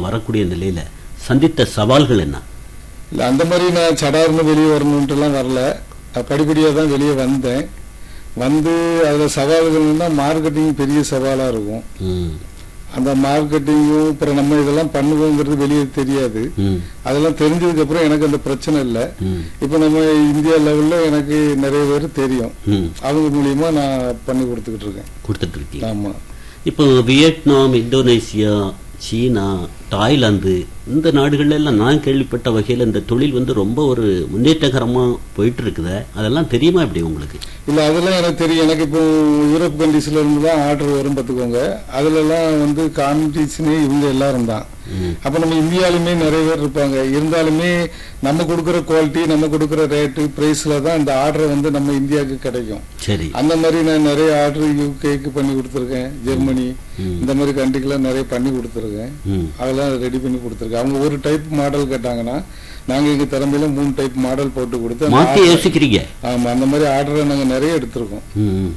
வரக்கூடிய நிலையில சந்தித்த சவால்கள் என்ன இல்ல அந்த மாதிரி நான் சடார்னு வெளியே வரணுன்ட்டுலாம் வரல படிப்படியாக தான் வெளியே வந்தேன் வந்து அதில் சவால்கள்னா மார்க்கெட்டிங் பெரிய சவாலாக இருக்கும் ம், அந்த மார்க்கெட்டிங்கும் அப்புறம் நம்ம இதெல்லாம் பண்ணுவோங்கிறது வெளியே தெரியாது ம், அதெல்லாம் தெரிஞ்சதுக்கு அப்புறம் எனக்கு அந்த பிரச்சனை இல்லை ம், இப்போ நம்ம இந்தியா லெவல்ல எனக்கு நிறைய பேர் தெரியும் ம். அவங்க மூலியமா நான் பண்ணி கொடுத்துக்கிட்டு இருக்கேன் கொடுத்துட்டு இருக்கீங்க ஆமா இப்போ வியட்நாம் இந்தோனேசியா சீனா தாய்லாந்து இந்த நாடுகள்ல எல்லாம் நான் கேள்விப்பட்ட வகையில் இந்த தொழில் வந்து ரொம்ப ஒரு முன்னேற்றகரமா போயிட்டு இருக்குதே அதெல்லாம் தெரியுமா எப்படி உங்களுக்கு இல்ல அதெல்லாம் எனக்கு தெரியும் எனக்கு இப்போ யூரோப் கண்ட்ரீஸ்ல இருந்து தான் ஆர்டர் வரும் பார்த்துக்கோங்க அதுல எல்லாம் வந்து காம்படிஷனே இவங்க எல்லாரும் தான் ம், அப்ப நம்ம இந்தியாலுமே நிறைய பேர் இருப்பாங்க இருந்தாலுமே நம்ம கொடுக்குற குவாலிட்டி நம்ம கொடுக்குற ரேட்டு பிரைஸ்ல தான் இந்த ஆர்டர் வந்து நம்ம இந்தியாவுக்கு கிடைக்கும் சரி அந்த மாதிரி நான் நிறைய ஆர்டர் யூகேக்கு பண்ணி கொடுத்துருக்கேன் ஜெர்மனி ம், இந்த மாதிரி கண்ட்ரிக்கெல்லாம் நிறைய பண்ணி கொடுத்துருக்கேன் ம், அதெல்லாம் ரெடி பண்ணி கொடுத்துருக்கேன் அவங்க ஒரு டைப் மாடல் கேட்டாங்கன்னா நாங்க எங்க திறமையில மூணு டைப் மாடல் போட்டு கொடுத்து அந்த மாத்தி order- யோசிக்கிறீங்க ஆமா அந்த மாதிரி ஆர்டரை நாங்க நிறைய எடுத்திருக்கோம் ம்.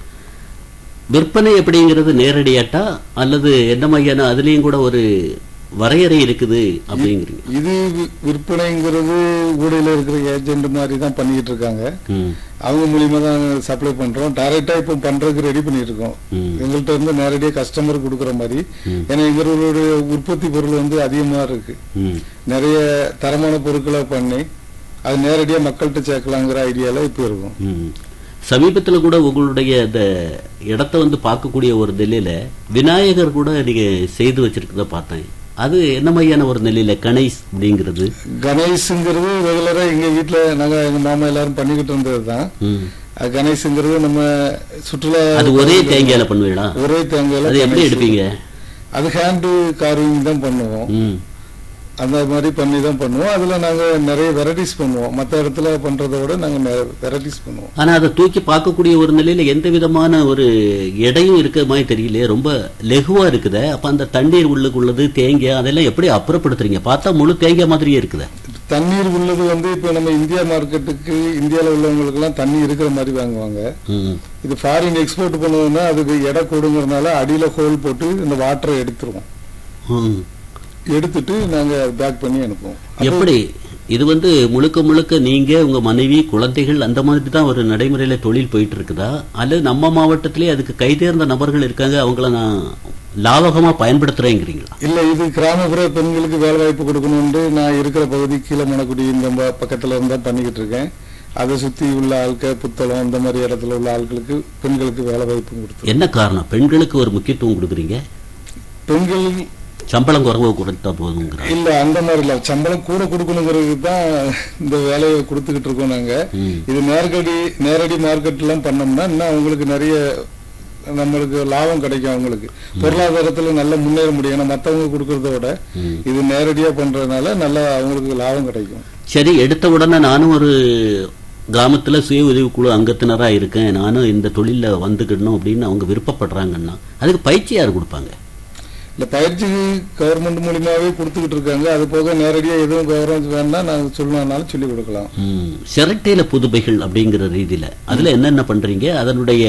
விற்பனை எப்படிங்கிறது நேரடியாட்டா அல்லது என்ன மாதிரியான அதுலயும் கூட ஒரு வரையறை இருக்குது அப்படிங்கிறீங்க இது வி- விற்பனைங்கிறது ஊடையில இருக்கிற ஏஜென்ட் மாதிரி தான் பண்ணிட்டு இருக்காங்க ம், அவங்க மூலியமா தான் சப்ளை பண்றோம் டைரக்டா இப்போ பண்றதுக்கு ரெடி பண்ணிட்டு இருக்கோம் ம், எங்கள்கிட்ட இருந்து நேரடியா கஸ்டமர் கொடுக்குற மாதிரி ம். ஏன்னா எங்களுடைய உற்பத்தி பொருள் வந்து அதிகமா இருக்கு ம். நிறைய தரமான பொருட்களை பண்ணி அது நேரடியா மக்கள்கிட்ட சேர்க்கலாங்கிற ஐடியால இப்போ இருக்கும் ம். சமீபத்துல கூட உங்களுடைய இந்த இடத்த வந்து பார்க்கக்கூடிய ஒரு நிலையில விநாயகர் கூட நீங்க செய்து வச்சிருக்கிறத பார்த்தேன் அது என்ன மாதிரியான ஒரு நிலையில கணேஷ் அப்படிங்கிறது கணேஷ்ங்கிறது ரெகுலரா எங்க வீட்ல நாங்க எங்க மாமா எல்லாரும் பண்ணிக்கிட்டு இருந்தது தான் ம். கணேஷ்ங்கிறது நம்ம சுற்றுலா அது ஒரே தேங்காயில பண்ணுவீங்களா ஒரே தேங்காயில அது எப்படி கணேஷ். எடுப்பீங்க அது ஹேண்டு கார்விங் தான் பண்ணுவோம் ம். அந்த மாதிரி பண்ணி தான் பண்ணுவோம் அதுல நாங்க நிறைய வெரைட்டிஸ் பண்ணுவோம் மத்த இடத்துல பண்றதை விட நாங்க வெரைட்டிஸ் பண்ணுவோம் ஆனா அதை தூக்கி பார்க்கக்கூடிய ஒரு நிலையில எந்த விதமான ஒரு எடையும் இருக்கிற மாதிரி தெரியலையே ரொம்ப லெகுவா இருக்குதே அப்ப அந்த தண்ணீர் உள்ளுக்குள்ளது தேங்காய் அதெல்லாம் எப்படி அப்புறப்படுத்துறீங்க பார்த்தா முழு தேங்காய் மாதிரியே இருக்குதே தண்ணீர் உள்ளது வந்து இப்ப நம்ம இந்தியா மார்க்கெட்டுக்கு இந்தியால உள்ளவங்களுக்கு எல்லாம் தண்ணி இருக்கிற மாதிரி வாங்குவாங்க ம். இது ஃபாரின் எக்ஸ்போர்ட் பண்ணுவோம்னா அதுக்கு எடை கூடுங்கிறதுனால அடியில ஹோல் போட்டு இந்த வாட்டரை எடுத்துருவோம் ம். எடுத்துட்டு நாங்க பேக் பண்ணி அனுப்புவோம் எப்படி இது வந்து முழுக்க முழுக்க நீங்க உங்க மனைவி குழந்தைகள் அந்த மாதிரி தான் ஒரு நடைமுறையில தொழில் போயிட்டு இருக்குதா அல்லது நம்ம மாவட்டத்திலே அதுக்கு கைதேர்ந்த நபர்கள் இருக்காங்க அவங்கள நான் லாபகமா பயன்படுத்துறேங்கிறீங்களா இல்ல இது கிராமப்புற பெண்களுக்கு வேலை வாய்ப்பு கொடுக்கணும்னு நான் இருக்கிற பகுதி கீழே மணக்குடி இந்த ப- பக்கத்துல இருந்தா பண்ணிக்கிட்டு இருக்கேன் அதை சுத்தி உள்ள ஆட்கள் புத்தளம் இந்த மாதிரி இடத்துல உள்ள ஆட்களுக்கு பெண்களுக்கு வேலை வாய்ப்பு கொடுத்து என்ன காரணம் பெண்களுக்கு ஒரு முக்கியத்துவம் கொடுக்குறீங்க பெண்கள் சம்பளம் குறைவா கொடுத்தா போதுங்கிற இல்ல அந்த மாதிரி இல்ல சம்பளம் கூட கொடுக்கணுங்கிறதுக்கு தான் இந்த வேலையை கொடுத்துக்கிட்டு இருக்கோம் நாங்க ம். இது நேரடி நேரடி மார்க்கெட் எல்லாம் பண்ணோம்னா இன்னும் அவங்களுக்கு நிறைய நம்மளுக்கு லாபம் கிடைக்கும் அவங்களுக்கு பொருளாதாரத்துல நல்லா முன்னேற முடியும் ஏன்னா மத்தவங்க கொடுக்கறத விட ம். இது நேரடியா பண்றதுனால நல்லா அவங்களுக்கு லாபம் கிடைக்கும் சரி எடுத்த உடனே நானும் ஒரு கிராமத்துல சுய உதவிக்குழு அங்கத்தினரா இருக்கேன் நானும் இந்த தொழில வந்துக்கிடணும் அப்படின்னு அவங்க விருப்பப்படுறாங்கன்னா அதுக்கு பயிற்சி யார் கொடுப்பாங்க இல்ல பயிற்சி கவர்மெண்ட் மூலியமாவே கொடுத்துக்கிட்டு இருக்காங்க அது போக நேரடியா எதுவும் கவர்மெண்ட் வேணா நாங்க சொல்லணும்னாலும் சொல்லி கொடுக்கலாம் ம், சிரட்டையில புதுமைகள் அப்படிங்கிற ரீதியில அதுல என்னென்ன பண்றீங்க அதனுடைய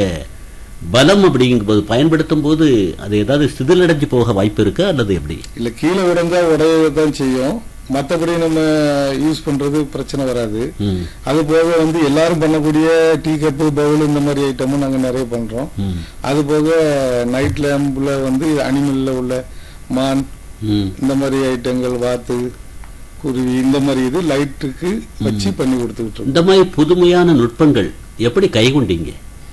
பலம் அப்படிங்கும்போது பயன்படுத்தும் போது அது ஏதாவது சிதிலடைஞ்சு போக வாய்ப்பு இருக்கா அல்லது எப்படி இல்ல கீழே விழுந்தா உடையதான் செய்யும் மத்தபடி நம்ம யூஸ் பண்றது பிரச்சனை வராது ம், அது போக வந்து எல்லாரும் பண்ணக்கூடிய டீ கப்பு பவுல் இந்த மாதிரி ஐட்டமும் நாங்க நிறைய பண்றோம் ம், அது போக நைட் லேம்ப்ல வந்து அனிமல்ல உள்ள மான் ம். இந்த மாதிரி ஐட்டங்கள் வாத்து குருவி இந்த மாதிரி இது லைட்டுக்கு வச்சு பண்ணி கொடுத்துக்கிட்டு இருக்கோம் இந்த மாதிரி புதுமையான நுட்பங்கள் எப்படி கைகொண்டீங்க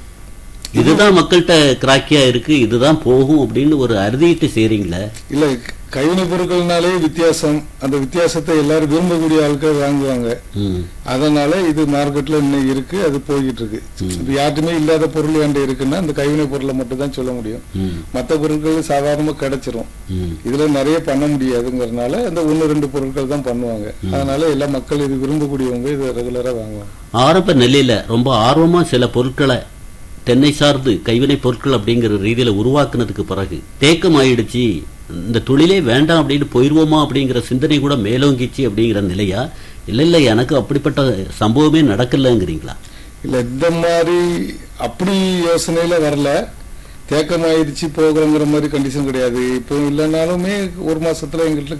இதுதான் மக்கள்கிட்ட கிராக்கியா இருக்கு இதுதான் போகும் அப்படின்னு ஒரு அறுதியிட்டு செய்றீங்களே இல்ல கைவினை பொருட்கள்னாலே வித்தியாசம் அந்த வித்தியாசத்தை எல்லாரும் விரும்பக்கூடிய ஆட்கள் வாங்குவாங்க ம், அதனால இது மார்க்கெட்ல இன்னும் இருக்கு அது போய்கிட்டு இருக்கு இப்ப யார்ட்டுமே இல்லாத பொருள் என்கிட்ட இருக்குன்னா அந்த கைவினை பொருளை மட்டும் தான் சொல்ல முடியும் ம், மத்த பொருட்கள் சாதாரணமா கிடைச்சிரும் ம். இதுல நிறைய பண்ண முடியாதுங்கிறதுனால இந்த ஒன்னு ரெண்டு பொருட்கள் தான் பண்ணுவாங்க அதனால எல்லா மக்கள் இது விரும்பக்கூடியவங்க இது ரெகுலரா வாங்குவாங்க ஆரம்ப நிலையில ரொம்ப ஆர்வமா சில பொருட்களை தென்னை சார்ந்து கைவினை பொருட்கள் அப்படிங்கிற ரீதியில உருவாக்குனதுக்கு பிறகு தேக்கம் ஆயிடுச்சு இந்த தொழிலே வேண்டாம் அப்படின்னு போயிருவோமா அப்படிங்கிற சிந்தனை கூட மேலோங்கிச்சு அப்படிங்கிற நிலையா இல்ல இல்ல எனக்கு அப்படிப்பட்ட சம்பவமே நடக்கலங்கிறீங்களா இல்ல இந்த மாதிரி அப்படி யோசனையில வரல தேக்கமாயிருச்சு போகிறோங்கிற மாதிரி கண்டிஷன் கிடையாது இப்போ இல்லைனாலுமே ஒரு மாசத்துல எங்கள்கிட்ட